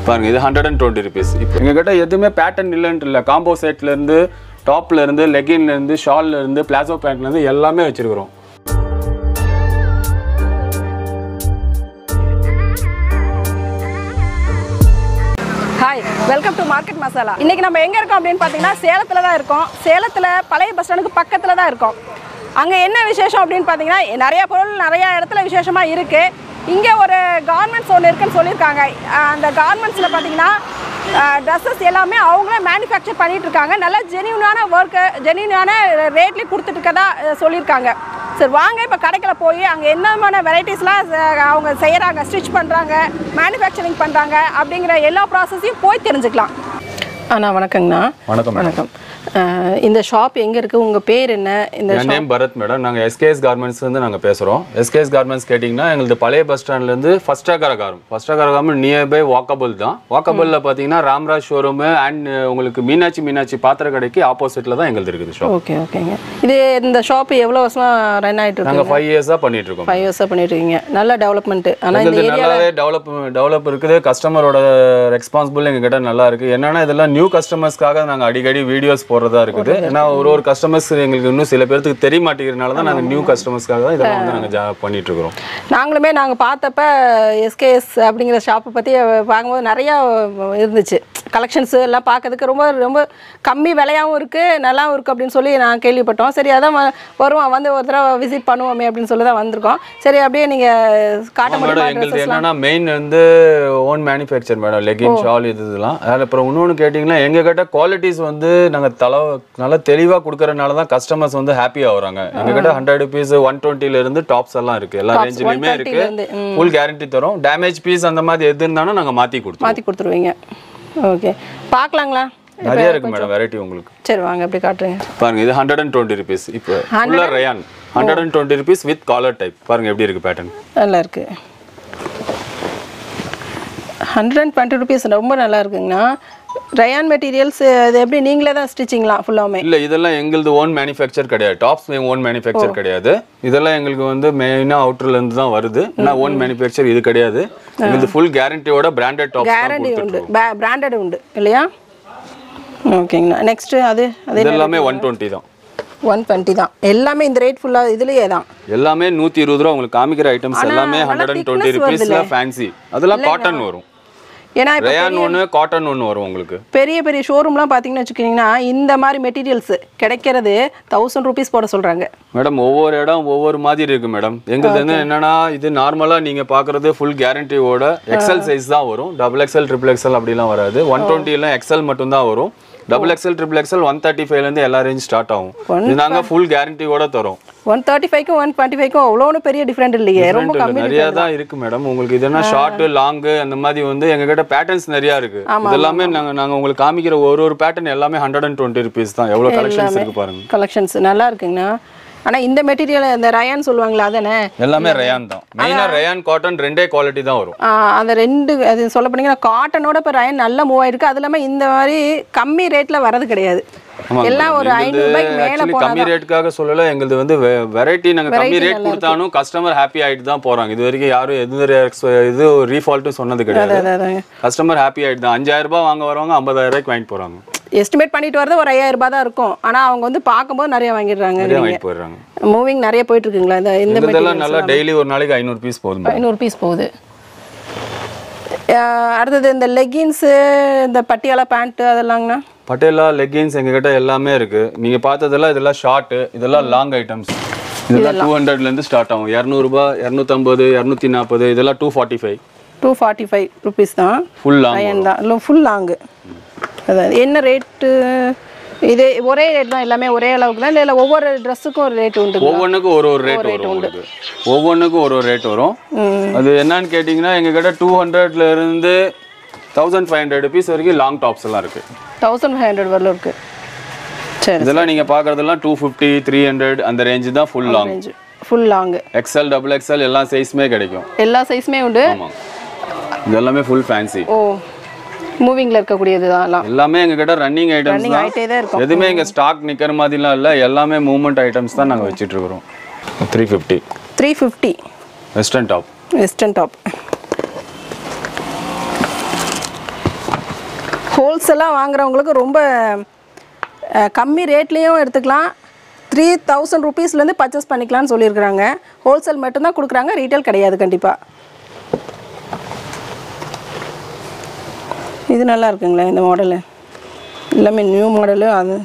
பாருங்க இது hundred and twenty rupees இப்போ எங்ககிட்ட எதுவுமே பேட்டர்ன் இல்லைன்ட்டு இல்லை காம்போ செட்ல இருந்து டாப்ல இருந்து லெகின்ல இருந்து ஷால்ல இருந்து பிளாசோ பேண்ட்ல இருந்து எல்லாமே வச்சிருக்கிறோம் hi welcome to market masala இன்னைக்கு நம்ம எங்கே இருக்கோம் அப்படின்னு பார்த்தீங்கன்னா சேலத்தில் தான் இருக்கோம் சேலத்தில் பழைய பஸ் ஸ்டாண்டுக்கு பக்கத்தில் தான் இருக்கோம் அங்கே என்ன விசேஷம் அப்படின்னு பார்த்தீங்கன்னா நிறைய பொருள் நிறைய இடத்துல விசேஷமாக இருக்குது இங்கே ஒரு கார்மெண்ட்ஸ் ஒன்று இருக்குன்னு சொல்லியிருக்காங்க அஹ் அந்த கார்மெண்ட்ஸில் பார்த்தீங்கன்னா ட்ரெஸ்ஸஸ் எல்லாமே அவங்களே மேனுஃபேக்சர் பண்ணிட்டு இருக்காங்க நல்ல ஜெனியூனான ஒர்க்கு ஜெனியூனான ரேட்லேயும் கொடுத்துட்டு இருக்கதா அஹ் சொல்லியிருக்காங்க சரி வாங்க இப்போ கடைக்குள்ள போய் அங்கே என்னமான வெரைட்டிஸ்லாம் அவங்க செய்கிறாங்க ஸ்டிச் பண்ணுறாங்க மேனுஃபேக்சரிங் பண்ணுறாங்க அப்படிங்கிற எல்லா ப்ராசஸையும் போய் தெரிஞ்சுக்கலாம் அண்ணா வணக்கங்கண்ணா வணக்கம் மேடம் வணக்கம் அஹ் இந்த ஷாப் எங்கே இருக்குது உங்கள் பேர் என்ன இந்த என் நேம் பரத் மேடம் நாங்கள் எஸ்கேஎஸ் கார்மெண்ட்ஸ் வந்து நாங்கள் பேசுகிறோம் எஸ்கேஎஸ் கார்மெண்ட்ஸ் கேட்டிங்கன்னா எங்களுக்கு பழைய பஸ் ஸ்டாண்ட்லேருந்து ஃபர்ஸ்ட் அகர காரம் ஃபர்ஸ்ட் அகர காரம் நியர்பை வாக்கபிள் தான் வாக்கபிளில் பார்த்தீங்கன்னா ராம்ராஜ் ஷோரூமு அண்ட் உங்களுக்கு மீனாட்சி மீனாட்சி பாத்திர கடைக்கு ஆப்போசிட்டில் தான் எங்களுக்கு இருக்குது ஷாப் ஓகே ஓகேங்க இது இந்த ஷாப் எவ்வளோ வருஷமாக ரன் ஆகிட்டு இருக்கு நாங்கள் ஃபைவ் இயர்ஸாக பண்ணிட்டு இருக்கோம் ஃபைவ் இயர்ஸாக பண்ணிட்டு இருக்கீங்க நல்ல டெவலப்மெண்ட்டு ஆனால் இந்த எங்களுக்கு ஏரியா நல்லாவே டெவலப் டெவலப் இருக்குது கஸ்டமரோட ரெஸ்பான்சிபிள் எங்க கிட்ட நல்லா இருக்கு என்னன்னா இதெல்லாம் நியூ கஸ்டமர்ஸ்க்காக நாங்க அடிக்கடி வீடியோஸ் போடுறதா இருக்குது ஏன்னா ஒரு ஒரு கஸ்டமர்ஸ் எங்களுக்கு இன்னும் சில பேருக்கு தெரிய மாட்டேங்கிறதுனால தான் நாங்க நியூ கஸ்டமர்ஸ்க்காக தான் இதெல்லாம் வந்து நாங்க ஜா- பண்ணிட்டு இருக்கிறோம் நாங்களுமே நாங்கள் பார்த்தப்ப எஸ்கேஎஸ் அப்படிங்கிற ஷாப்பை பற்றி பார்க்கும்போது நிறையா இருந்துச்சு கலெக்ஷன்ஸு எல்லாம் பார்க்கறதுக்கு ரொம்ப ரொம்ப கம்மி விலையாகவும் இருக்குது நல்லாவும் இருக்குது அப்படின்னு சொல்லி நான் கேள்விப்பட்டோம் சரி அதான் வ- வருவோம் வந்து ஒரு தடவை விசிட் பண்ணுவோமே அப்படின்னு சொல்லி தான் வந்திருக்கோம் சரி அப்படியே நீங்கள் காட்ட மேடம் முடியுமா எங்களுக்கு ட்ரெஸ்ஸஸ்லாம் என்னன்னா மெயின் வந்து own manufacture madam leggings shawl இது இதெல்லாம் அதில் அப்புறம் இன்னொன்று கேட்டிங்கன்னா எங்க கிட்ட குவாலிட்டிஸ் வந்து நாங்க தலை நல்லா தெளிவா கொடுக்கறதுனால தான் கஸ்டமர்ஸ் வந்து ஹாப்பியாக வராங்க எங்க கிட்ட ஹண்ட்ரட் ருபீஸ் ஒன் டுவெண்ட்டில இருந்து டாப்ஸ் எல்லாம் இருக்கு எல்லா ரேஞ்சிலுமே 120 இருக்கு ல இருந்து, ஃபுல் கேரண்டி தரோம் டேமேஜ் பீஸ் அந்த மாதிரி எது இருந்தாலும் நாங்க மாத்தி கொடுத்துருவோம் மாற்றி கொடுத்துருவீங்க ஓகே பார்க்கலாங்களா நிறைய இருக்கு மேடம் வெரைட்டி உங்களுக்கு சரி வாங்க அப்படி காட்டுறீங்க பாருங்க இது ஹண்ட்ரட் அண்ட் டுவெண்ட்டி ருபீஸ் இப்போ ஃபுல்லாக rayon hundred and twenty rupees with collar type பாருங்க எப்படி இருக்கு பேட்டர்ன் நல்லா இருக்கு ஹண்ட்ரட் அண்ட் டுவெண்ட்டி ருபீஸ் ரொம்ப நல்லா இருக்குங்கண்ணா ரயான் மெட்டீரியல்ஸ் அது எப்படி நீங்களே தான் ஸ்டிச்சிங்லாம் ஃபுல்லாமே இல்ல இதெல்லாம் எங்களுது ஓன் மேனுஃபேக்சர் கிடையாது டாப்ஸ் ஓன் மேனுஃபேக்சர் கிடையாது இதெல்லாம் எங்களுக்கு வந்து மெயினா அவுட்டர்ல இருந்து தான் வருது ஏன்னா ஓன் மேனுஃபேக்சர் இது கிடையாது எங்களுக்கு ஃபுல் கேரண்டியோட பிராண்டட் டாப்ஸ் தான் கேரண்டி உண்டு கொடுத்துருக்கோம் பிராண்டட் உண்டு இல்லையா ஓகேங்கண்ணா நெக்ஸ்ட்டு அது அது இது எல்லாமே ஒன் டுவெண்ட்டி தான் ஒன் டுவெண்ட்டி தான் எல்லாமே இந்த ரேட் ஃபுல்லாக இதுலேயே தான் எல்லாமே நூத்தி இருபது ரூபா உங்களுக்கு காமிக்கிற ஐட்டம்ஸ் எல்லாமே நல்லா ஹண்ட்ரட் அண்ட் டுவெண்ட்டி thickness ருபீஸ்ல ஃபேன்சி அதெல்லாம் காட்டன் வரும் ஏன்னா இப்போ ரயான் ஒன்று காட்டன் ஒன்று வரும் உங்களுக்கு பெரிய பெரிய ஷோரூம்லாம் பார்த்தீங்கன்னு வச்சுக்கிட்டிங்கன்னா இந்த மாதிரி மெட்டீரியல்ஸ் கிடைக்கிறது தௌசண்ட் ருபீஸ் போட சொல்கிறாங்க மேடம் ஒவ்வொரு இடம் ஒவ்வொரு மாதிரி இருக்கு மேடம் எங்களுக்கு வந்து என்னன்னா இது நார்மலா நீங்க பாக்குறது ஃபுல் கேரண்டியோட எக்ஸல் சைஸ் தான் வரும் டபுள் எக்ஸல் ட்ரிபிள் எக்ஸல் அப்படிலாம் வராது ஒன் டுவெண்ட்டி எல்லாம் எக்ஸல் மட்டும் தான் வரும் double XL triple XL one thirty ஃபைவ்ல இருந்து எல்லா ரேஞ்ச் ஸ்டார்ட் ஆகும் இது நாங்க ஃபுல் கேரண்டியோட தரோம் ஒன் தேர்ட்டி ஃபைவ்க்கும் ஒன் டுவெண்ட்டி ஃபைவ்க்கும் அவ்வளோ பெரிய டிஃப்ரெண்ட் இல்லையே ரொம்ப Different கம்மி நிறைய தான் இருக்கு மேடம் உங்களுக்கு இதுனா ஷார்ட் லாங் அந்த மாதிரி வந்து எங்க கிட்ட பேட்டர்ன்ஸ் நிறைய இருக்கு இதெல்லாமே நாங்க நாங்க உங்களுக்கு காமிக்கிற ஒரு ஒரு பேட்டர்ன் எல்லாமே ஹண்ட்ரட் அண்ட் டுவெண்ட்டி ருபீஸ் தான் எவ்வளவு கலெக்ஷன்ஸ் இருக்கு பாருங்க கலெக்ஷன்ஸ் நல்லா இருக்குங்கண்ணா ஆனால் இந்த மெட்டீரியல் இந்த ரயான் சொல்லுவாங்களே அதானே எல்லாமே ரயான் தான் மெயினா ரயான் காட்டன் ரெண்டே குவாலிட்டி தான் வரும் ஆ, அந்த ரெண்டு அது சொல்ல போனீங்கன்னா காட்டனோட இப்போ ரயன் நல்ல மூவ் ஆயிருக்கு அது இல்லாமல் இந்த மாதிரி கம்மி ரேட்டில் வரது கிடையாது எல்லாம் ஒரு ஐநூறுபாய்க்கு மேலே ஆக்சுவலி கம்மி ரேட்டுக்காக சொல்லல எங்களுது வந்து வெரைட்டி நாங்க கம்மி ரேட் கொடுத்தாலும் கஸ்டமர் ஹாப்பி ஆயிட்டு தான் போறாங்க இது வரைக்கும் யாரும் எந்த rex- இது ரீஃபால்ட்டும் சொன்னது கிடையாது அதாங்க கஸ்டமர் ஹாப்பி ஆயிட்டு தான் அஞ்சாயிரம் ரூபாய் வாங்க வரவங்க ஐம்பதாயிரம் ரூபாய்க்கு வாங்கிட்டு போறாங்க எஸ்டிமேட் பண்ணிட்டு வரது ஒரு ஐயாயிரம் ரூபாய் தான் இருக்கும் ஆனால் அவங்க வந்து பார்க்கும்போது நிறைய வாங்கிடுறாங்க நிறைய வாங்கிட்டு போயிடுறாங்க மூவிங் நிறைய போயிட்டு இருக்குங்களா இந்த இந்த இதெல்லாம் நல்லா டெய்லி ஒரு நாளைக்கு ஐநூறு பீஸ் போதும் ஐநூறு பீஸ் போகுது அஹ் அடுத்தது இந்த லெகின்ஸு இந்த பட்டியாலா பேண்ட்டு அதெல்லாங்கண்ணா பட்டேலா லெகின்ஸ் எங்ககிட்ட எல்லாமே இருக்கு நீங்க பார்த்ததெல்லாம் இதெல்லாம் ஷார்ட் இதெல்லாம் லாங் ஐட்டம்ஸ் இதெல்லாம் டூ ஹண்ட்ரட்ல இருந்து ஸ்டார்ட் ஆகும் இரநூறுபா இரநூத்தம்பது இரநூத்தி நாற்பது இதெல்லாம் two forty five two forty five rupees தான் ஃபுல் லாங் ரயன் தான் இல்லை ஃபுல் லாங்கு அதான் என்ன ரேட்டு இது ஒரே ரேட் தான் எல்லாமே ஒரே அளவுக்கு தான் இல்லை ஒவ்வொரு ட்ரெஸ்ஸுக்கும் ஒரு ரேட் உண்டு ஒவ்வொன்றுக்கும் ஒரு ஒரு ரேட் வரும் உங்களுக்கு ஒவ்வொன்றுக்கும் ஒரு ஒரு ரேட் வரும் அது என்னன்னு கேட்டிங்கன்னா எங்ககிட்ட டூ ஹண்ட்ரட்ல இருந்து தௌசண்ட் ஃபைவ் ஹண்ட்ரட் ருபீஸ் வரைக்கும் லாங் டாப்ஸ் எல்லாம் இருக்கு தௌசண்ட் ஃபைவ் ஹண்ட்ரட் வரல இருக்கு சரி இதெல்லாம் நீங்க பார்க்கறதெல்லாம் டூ ஃபிஃப்டி த்ரீ ஹண்ட்ரட் அந்த ரேஞ்சு தான் full long range full long XL double XL எல்லா சைஸுமே கிடைக்கும் எல்லா சைஸுமே உண்டு ஆமாம் இது எல்லாமே ஃபுல் ஃபேன்சி ஓ மூவிங்கில் இருக்கக்கூடியது தான் எல்லாம் எல்லாமே எங்க கிட்ட ரன்னிங் ஐட்டம்ஸ் ரன்னிங் தான் ஆகிட்டே தான் இருக்கும் எதுவுமே இங்க ஸ்டாக் நிக்கிற மாதிரிலாம் இல்ல எல்லாமே மூவ்மெண்ட் ஐட்டம்ஸ் தான் நாங்க வச்சிட்டு இருக்கிறோம் three fifty three fifty western top western top ஹோல்சேலாக வாங்குறவங்களுக்கு ரொம்ப அஹ், கம்மி ரேட்லேயும் எடுத்துக்கலாம் த்ரீ தௌசண்ட் ருபீஸ்லேருந்து பர்ச்சேஸ் பண்ணிக்கலாம்னு சொல்லியிருக்கிறாங்க ஹோல்சேல் மட்டும்தான் கொடுக்குறாங்க ரீட்டைல் கிடையாது கண்டிப்பாக இது நல்லா இருக்குங்களே இந்த மாடலு எல்லாமே நியூ மாடலு அது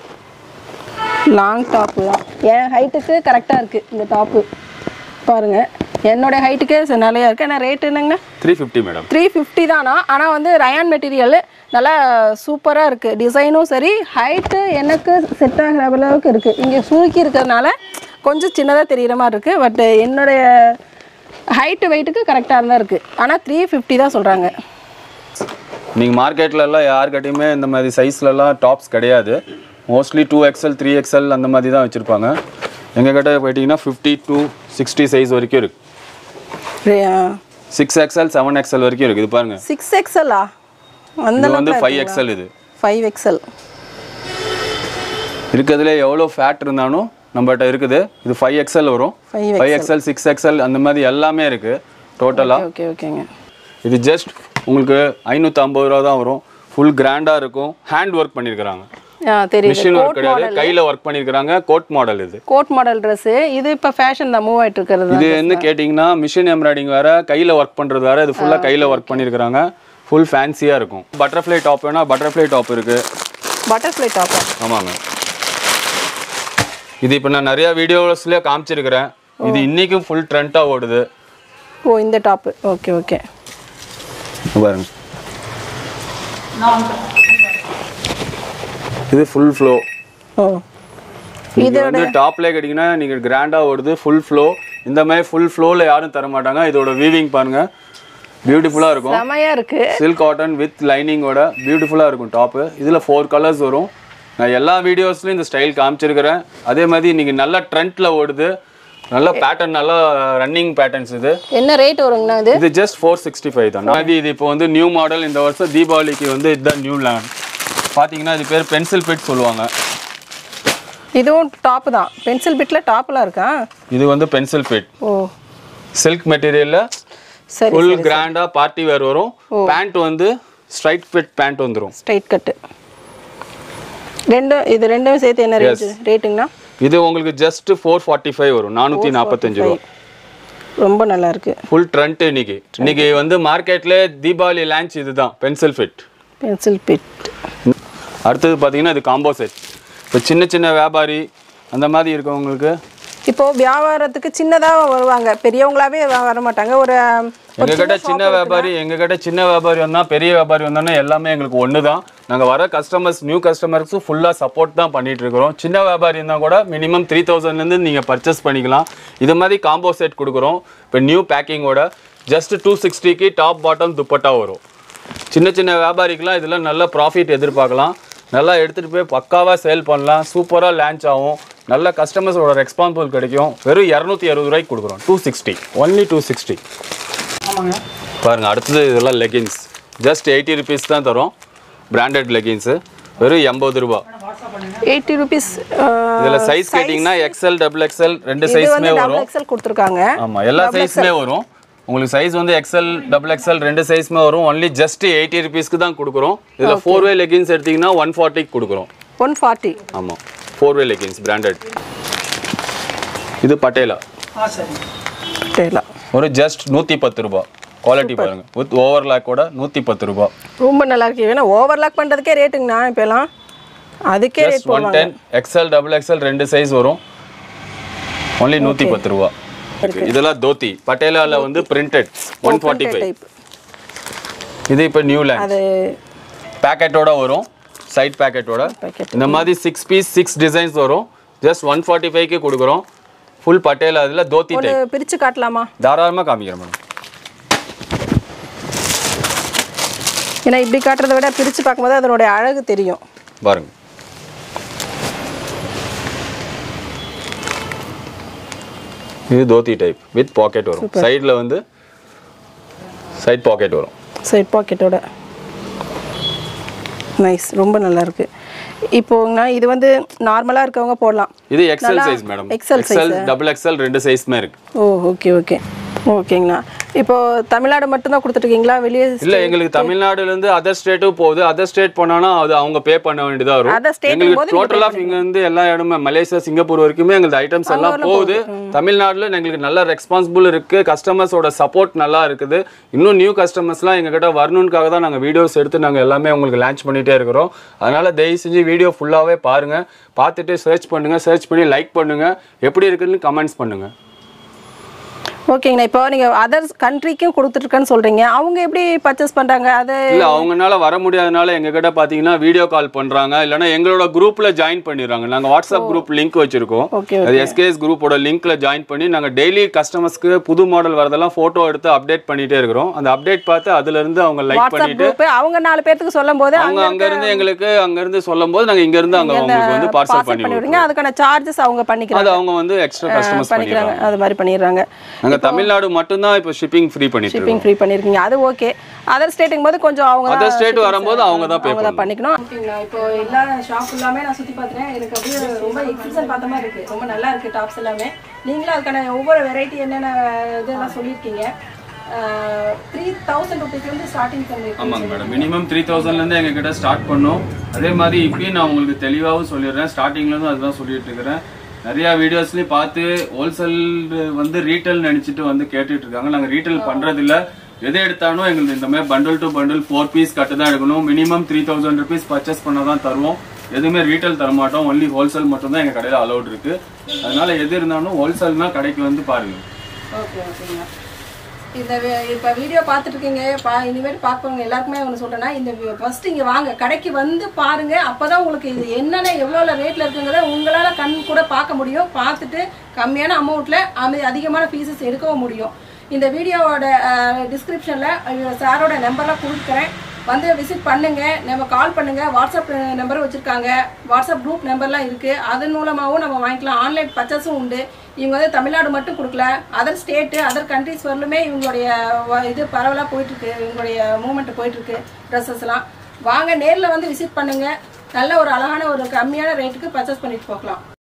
லாங் டாப்பு தான் என் ஹைட்டுக்கு கரெக்டாக இருக்குது இந்த டாப்பு பாருங்கள் என்னோட ஹைட்டுக்கே ச- நிறையா இருக்குது ஆனால் ரேட் என்னங்க three fifty madam three fifty தானா ஆனால் வந்து ரயான் மெட்டீரியல் நல்லா சூப்பராக இருக்குது டிசைனும் சரி ஹைட்டு எனக்கு செட் ஆகிற அளவுக்கு இருக்குது இங்கே சுருக்கி இருக்கிறதுனால கொஞ்சம் சின்னதாக தெரிகிற மாதிரி இருக்குது பட் என்னுடைய ஹைட்டு வெயிட்டுக்கு கரெக்டாக தான் இருக்குது ஆனால் த்ரீ ஃபிஃப்டி தான் சொல்கிறாங்க நீங்கள் மார்க்கெட்ல எல்லாம் யார்கிட்டயுமே இந்த மாதிரி சைஸ்லலாம் டாப்ஸ் கிடையாது mostly two XL three XL அந்த மாதிரி தான் வச்சுருப்பாங்க எங்கள் கிட்ட போயிட்டீங்கன்னா ஃபிஃப்டி டூ சிக்ஸ்டி சைஸ் வரைக்கும் இருக்குது சிக்ஸ் எக்ஸ்எல் செவன் எக்ஸ்எல் வரைக்கும் இருக்குது இது பாருங்க சிக்ஸ் எக்ஸலா அந்த இது வந்து ஃபைவ் எக்ஸ்எல் இது ஃபைவ் எக்ஸல் இருக்கிறதுல எவ்வளோ ஃபேட் இருந்தாலும் நம்மகிட்ட இருக்குது இது ஃபைவ் எக்ஸ்எல் வரும் Five five XL six XL அந்த மாதிரி எல்லாமே இருக்குது டோட்டலாக ஓகே ஓகேங்க இது ஜஸ்ட் உங்களுக்கு ஐநூற்றி ஐம்பது ரூபா தான் வரும் ஃபுல் கிராண்டாக இருக்கும் ஹேண்ட் ஒர்க் பண்ணியிருக்கிறாங்க ஆ தெரியுது மிஷின் ஒர்க் கிடையாது கையில் ஒர்க் பண்ணியிருக்கிறாங்க கோட் மாடல் இது கோட் மாடல் ட்ரெஸ்ஸு இது இப்போ ஃபேஷன் தான் மூவ் ஆயிட்டு இருக்கிறது இது என்ன கேட்டிங்கன்னா மிஷின் எம்ப்ராய்டிங் வேற கையில் ஒர்க் பண்ணுறது வேற இது ஃபுல்லாக கையில் ஒர்க் பண்ணியிருக்கிறாங்க ஃபுல் ஃபேன்சியாக இருக்கும் பட்டர்ஃப்ளை டாப் வேணா பட்டர்ஃப்ளை டாப் இருக்குது பட்டர்ஃப்ளை டாப்பா ஆமாங்க இது இப்போ நான் நிறைய வீடியோஸ்லேயே காமிச்சிருக்கிறேன் இது இன்னைக்கும் ஃபுல் ட்ரெண்டாக ஓடுது ஓ இந்த டாப்பு ஓகே ஓகே இங்க பாருங்க இது ஃபுல் ஃப்ளோ ஓ இது வந்து டாப்ல கேட்டிங்கன்னா நீங்கள் கிராண்டாக ஓடுது ஃபுல் ஃப்ளோ இந்த மாதிரி ஃபுல் ஃப்ளோவில் யாரும் தர மாட்டாங்க இதோட வீவிங் பாருங்க பியூட்டிஃபுல்லாக இருக்கும் செமையா இருக்கு சில்க் காட்டன் வித் லைனிங்கோட பியூட்டிஃபுல்லாக இருக்கும் டாப்பு இதில் ஃபோர் கலர்ஸ் வரும் நான் எல்லா வீடியோஸ்லையும் இந்த ஸ்டைல் காமிச்சிருக்கிறேன் அதே மாதிரி இன்னைக்கு நல்ல ட்ரெண்டில் ஓடுது நல்ல பேட்டர்ன் நல்லா ரன்னிங் பேட்டர்ன்ஸ் இது என்ன ரேட் வருங்கண்ணா இது இது ஜஸ்ட் ஃபோர் சிக்ஸ்டி ஃபைவ் தான் அது இது இப்போ வந்து நியூ மாடல் இந்த வருஷம் தீபாவளிக்கு வந்து இதுதான் நியூ லேண்ட் பார்த்தீங்கன்னா இது பேர் பென்சில் பிட் சொல்லுவாங்க இதுவும் டாப்பு தான் பென்சில் பிட்ல டாப்லாம் இருக்கா இது வந்து பென்சில் பிட் ஓ சில்க் மெட்டீரியலில் சரி ஃபுல் கிராண்டாக பார்ட்டி வேர் வரும் பேண்ட் வந்து ஸ்ட்ரைட் ஃபிட் பேண்ட் வந்துடும் ஸ்ட்ரைட் கட்டு ரெண்டும் இது ரெண்டும் சேர்த்து என்ன ரேட் ரேட்டுங்கண்ணா இது உங்களுக்கு ஜஸ்ட் ஃபோர் ஃபார்ட்டி ஃபைவ் வரும் நானூற்றி நாற்பத்தஞ்சு ரூபா ரொம்ப நல்லா இருக்கு ஃபுல் ட்ரெண்ட் இன்னைக்கு இன்னைக்கு வந்து மார்க்கெட்ல தீபாவளி லான்ச் இதுதான் பென்சில் ஃபிட் பென்சில் பிட் அடுத்தது பார்த்தீங்கன்னா இது காம்போ செட் இப்போ சின்ன சின்ன வியாபாரி அந்த மாதிரி இருக்கவங்களுக்கு இப்போ வியாபாரத்துக்கு சின்னதாக வருவாங்க பெரியவங்களாவே வ- வர மாட்டாங்க ஒரு ஒரு எங்க கிட்ட சின்ன வியாபாரி எங்க கிட்ட சின்ன வியாபாரி வந்தா பெரிய வியாபாரி வந்தோன்னா எல்லாமே எங்களுக்கு ஒன்று தான் நாங்கள் வர கஸ்டமர்ஸ் நியூ கஸ்டமர்ஸும் ஃபுல்லாக சப்போர்ட் தான் பண்ணிட்டு இருக்கிறோம் சின்ன வியாபாரி இருந்தால் கூட மினிமம் த்ரீ தௌசண்ட்லேருந்து நீங்கள் பர்ச்சேஸ் பண்ணிக்கலாம் இது மாதிரி காம்போ செட் கொடுக்குறோம் இப்போ நியூ பேக்கிங்கோட ஜஸ்ட் டூ சிக்ஸ்டிக்கு டாப் பாட்டம் துப்பட்டா வரும் சின்ன சின்ன வியாபாரிக்கெலாம் இதில் நல்ல ப்ராஃபிட் எதிர்பார்க்கலாம் நல்லா எடுத்துகிட்டு போய் பக்காவாக சேல் பண்ணலாம் சூப்பராக லான்ச் ஆகும் நல்ல கஸ்டமர்ஸோட ரெஸ்பான்சிபிள் கிடைக்கும் வெறும் இரநூத்தி அறுபது ரூபாய்க்கு கொடுக்குறோம் two sixty only two sixty பாருங்க அடுத்தது இதெல்லாம் லெகின்ஸ் ஜஸ்ட் எயிட்டி ருபீஸ் தான் தரோம் பிராண்டட் லெகின்ஸு வெறும் எண்பது ரூபா எயிட்டி ருபீஸ் இதில் சைஸ் கேட்டிங்கன்னா எக்ஸ்எல் டபுள் எக்ஸ்எல் ரெண்டு இது சைஸுமே வந்து டபுள் வரும் எக்ஸல் கொடுத்துருக்காங்க ஆமாம் எல்லா சைஸுமே வரும் உங்களுக்கு சைஸ் வந்து எக்ஸ்எல் டபுள் எக்ஸ்எல் ரெண்டு சைஸுமே வரும் ஒன்லி ஜஸ்ட் எயிட்டி ருபீஸ்க்கு தான் கொடுக்குறோம் இதில் ஃபோர் வே லெகின்ஸ் எடுத்தீங்கன்னா ஒன் ஃபார்ட்டிக்கு கொடுக்குறோம் ஒன் ஃபார்ட்டி ஆமாம் ஃபோர் வே லெகின்ஸ் பிராண்டட் இது பட்டேலா டேலா ஒரு ஜஸ்ட் நூற்றி பத்து ரூபா குவாலிட்டி பாருங்க வித் ஓவர்லாக்கோட நூற்றி பத்து ரூபா ரொம்ப நல்லா இருக்கு ஏன்னா ஓவர்லாக் பண்ணுறதுக்கே ரேட்டுங்கண்ணா இப்போலாம் அதுக்கே rate just one ten XL double XL ரெண்டு சைஸ் வரும் ஒன்லி நூற்றி பத்து ரூபா இதெல்லாம் தோத்தி பட்டேலால வந்து printed one forty five type இது இப்போ நியூ லேண்ட் அது பேக்கெட்டோட வரும் சைட் பேக்கெட்டோட Packet. இந்த மாதிரி சிக்ஸ் பீஸ் சிக்ஸ் டிசைன்ஸ் வரும் ஜஸ்ட் ஒன் ஃபார்ட்டி ஃபைவ்க்கு கொடுக்குறோம் ஃபுல் பட்டேல் அதில் தோத்தி ஒன்று டைப் பிரித்து காட்டலாமா தாராளமாக காமிக்கிறேன் மேடம் ஏன்னா இப்படி காட்டுறதை விட பிரித்து பார்க்கும்போது அதனுடைய அழகு தெரியும் பாருங்க இது தோத்தி டைப் வித் பாக்கெட் வரும் சைடில் வந்து சைட் பாக்கெட் வரும் சைட் பாக்கெட்டோட நைஸ் ரொம்ப நல்லா இருக்கு இப்போங்கண்ணா இது வந்து நார்மலாக இருக்கவங்க போடலாம் இது XL size madam XL XL double XL ரெண்டு சைஸ்மே இருக்கு ஓ ஓகே ஓகே ஓகேங்கண்ணா இப்போ தமிழ்நாடு மட்டும்தான் கொடுத்துட்ருக்கீங்களா வெளியே இல்ல எங்களுக்கு தமிழ்நாடுல இருந்து அதர் ஸ்டேட்டும் போகுது அதர் ஸ்டேட் போனானா அது அவங்க பே பண்ண வேண்டியதா Other வரும் state எங்களுக்கு போது நீங்க டோட்டல் ஆஃப் இங்க இருந்து எல்லா இடமே மலேசியா சிங்கப்பூர் வரைக்குமே எங்களுக்கு ஐட்டம்ஸ் எல்லாம் போகுது தமிழ்நாடுல எங்களுக்கு நல்ல ரெஸ்பான்சிபிள் இருக்கு கஸ்டமர்ஸோட சப்போர்ட் நல்லா இருக்குது இன்னும் நியூ கஸ்டமர்ஸ்லாம் எங்க கிட்ட வரணுக்காக தான் நாங்க வீடியோஸ் எடுத்து நாங்க எல்லாமே உங்களுக்கு லான்ச் பண்ணிட்டே இருக்கிறோம் அதனால தயவு செஞ்சு வீடியோ ஃபுல்லாவே பாருங்க பார்த்துட்டு சர்ச் பண்ணுங்க சர்ச் பண்ணி லைக் பண்ணுங்க எப்படி இருக்குன்னு கமெண்ட்ஸ் பண்ணுங்க ஓகேங்கண்ணா இப்போ நீங்கள் அதர் கண்ட்ரிக்கும் கொடுத்துட்ருக்கேன்னு சொல்கிறீங்க அவங்க எப்படி பர்ச்சேஸ் பண்ணுறாங்க அது இல்ல அவங்கனால வர முடியாதனால எங்க கிட்ட பாத்தீங்கன்னா வீடியோ கால் பண்றாங்க இல்லனா எங்களோட குரூப்ல ஜாயின் பண்ணிடுறாங்க நாங்க வாட்ஸ்அப் குரூப் லிங்க் வச்சிருக்கோம் ஓகே அது எஸ்கேஎஸ் குரூப்போட லிங்க்ல ஜாயின் பண்ணி நாங்க டெய்லி கஸ்டமர்ஸ்க்கு புது மாடல் வரதெல்லாம் போட்டோ எடுத்து அப்டேட் பண்ணிட்டே இருக்கிறோம் அந்த அப்டேட் பார்த்து அதுல இருந்து அவங்க லைக் வாட்ஸ்அப் பண்ணிட்டு குரூப் அவங்க நாலு பேர்த்துக்கு சொல்லும் போது அவங்க அங்க இருந்து எங்களுக்கு அங்க இருந்து சொல்லும் போது நாங்க இங்க இருந்து அங்க உங்களுக்கு வந்து பார்சல் பார்சல் பண்ணி பண்ணி விடுங்க அதுக்கான சார்ஜஸ் அவங்க பண்ணிக்கிறாங்க அது அவங்க வந்து எக்ஸ்ட்ரா கஸ்டமர்ஸ் பண்ணிக்கிறாங்க பண்ணிடுறாங்க அது மாதிரி பண்ணிடுறாங்க நாங்க தமிழ்நாடு மட்டும்தான் இப்போ ஷிப்பிங் ஃப்ரீ பண்ணிட்டு இருக்கோம் ஷிப்பிங் ஃப்ரீ பண்ணியிருக்கீங்க அது ஓகே அதர் ஸ்டேட்டுக்கும் போது கொஞ்சம் அவங்க அதர் ஸ்டேட் வரும்போது அவங்க தான் பே அவங்க தான் பண்ணிக்கணும் ஓகேங்களா இப்போ எல்லா ஷாப் எல்லாமே நான் சுற்றி பார்த்துட்டேன் எனக்கு அப்படியே ரொம்ப எக்ஸிபிஷன் பார்த்த மாதிரி இருக்குது ரொம்ப நல்லா இருக்குது டாப்ஸ் எல்லாமே நீங்களும் அதுக்கான ஒவ்வொரு வெரைட்டி என்னென்ன இதெல்லாம் சொல்லியிருக்கீங்க த்ரீ தௌசண்ட் ருபீஸ்லேருந்து ஸ்டார்டிங் பண்ணியிருக்கீங்க ஆமாங்க மேடம் மினிமம் த்ரீ தௌசண்ட்லேருந்து எங்க கிட்ட ஸ்டார்ட் பண்ணோம் அதே மாதிரி இப்பயும் நான் உங்களுக்கு தெளிவாகவும் சொல்லிடுறேன் ஸ்டார்டிங்லேருந்து அதுதான் சொல்லிட்டு இருக்கிறேன் நிறைய வீடியோஸ்லயும் பார்த்து ஹோல்சேல் வந்து ரீட்டைல் நினைச்சிட்டு வந்து கேட்டுட்டு இருக்காங்க நாங்க ரீட்டைல் பண்றது இல்ல எதை எடுத்தாலும் எங்களுக்கு இந்த மாதிரி bundle to bundle four piece கட்டு தான் எடுக்கணும் minimum three thousand rupees purchase பண்ண தான் தருவோம் எதுவுமே ரீட்டைல் தர மாட்டோம் ஒன்லி ஹோல்சேல் மட்டும் தான் எங்க கடையில அலௌட் இருக்கு அதனால எது இருந்தாலும் ஹோல்சேல்னா கடைக்கு வந்து பாருங்க ஓகே ஓகேங்க இந்த வி- இப்ப வீடியோ பார்த்துட்டு இருக்கீங்க பா இனிமேல் பார்க்கறவங்க எல்லாருக்குமே ஒன்று சொல்றேன்னா இந்த ஃபர்ஸ்ட் இங்க வாங்க கடைக்கு வந்து பாருங்க அப்பதான் உங்களுக்கு இது என்னென்ன எவ்வளோ ரேட்ல இருக்குங்கிறத உங்களால கண் கூட பார்க்க முடியும் பார்த்துட்டு கம்மியான அமௌண்ட்ல அதிகமான பீசஸ் எடுக்கவும் முடியும் இந்த வீடியோவோட டிஸ்கிரிப்ஷன்ல சாரோட நம்பர்லாம் கொடுக்குறேன் வந்து விசிட் பண்ணுங்க நம்ம கால் பண்ணுங்க வாட்ஸ்அப் நம்பர் வச்சிருக்காங்க வாட்ஸ்அப் குரூப் நம்பர்லாம் இருக்கு அதன் மூலமாகவும் நம்ம வாங்கிக்கலாம் ஆன்லைன் பர்ச்சேஸும் உண்டு இவங்க வந்து தமிழ்நாடு மட்டும் கொடுக்கல அதர் ஸ்டேட்டு அதர் கண்ட்ரிஸ் வரலுமே இவங்களுடைய வ- இது பரவலாக போயிட்டு இருக்கு இவங்களுடைய மூமெண்ட் போயிட்டு இருக்கு ட்ரெஸ்ஸஸ்லாம் வாங்க நேரில் வந்து விசிட் பண்ணுங்க நல்ல ஒரு அழகான ஒரு கம்மியான ரேட்டுக்கு பர்ச்சேஸ் பண்ணிட்டு போகலாம்